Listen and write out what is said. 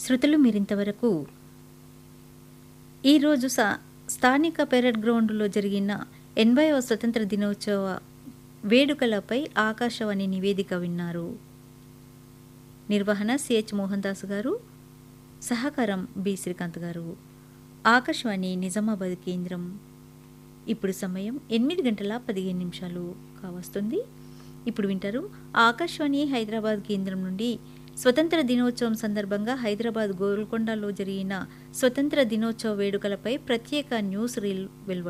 శృతులు మీరింతవరకు ఈరోజు సా స్థానిక పెరడ్ గ్రౌండ్లో జరిగిన ఎనభైవ స్వతంత్ర దినోత్సవ వేడుకలపై ఆకాశవాణి నివేదిక విన్నారు నిర్వహణ సిహెచ్ మోహన్ దాస్ గారు సహకారం బి శ్రీకాంత్ గారు ఆకాశవాణి నిజామాబాద్ కేంద్రం ఇప్పుడు సమయం ఎనిమిది గంటల పదిహేను నిమిషాలు కావస్తుంది ఇప్పుడు వింటారు ఆకాశవాణి హైదరాబాద్ కేంద్రం నుండి స్వతంత్ర దినోత్సవం సందర్భంగా హైదరాబాద్ గోల్కొండలో జరిగిన స్వతంత్ర దినోత్సవ వేడుకలపై ప్రత్యేక న్యూస్ రీల్ వెలువ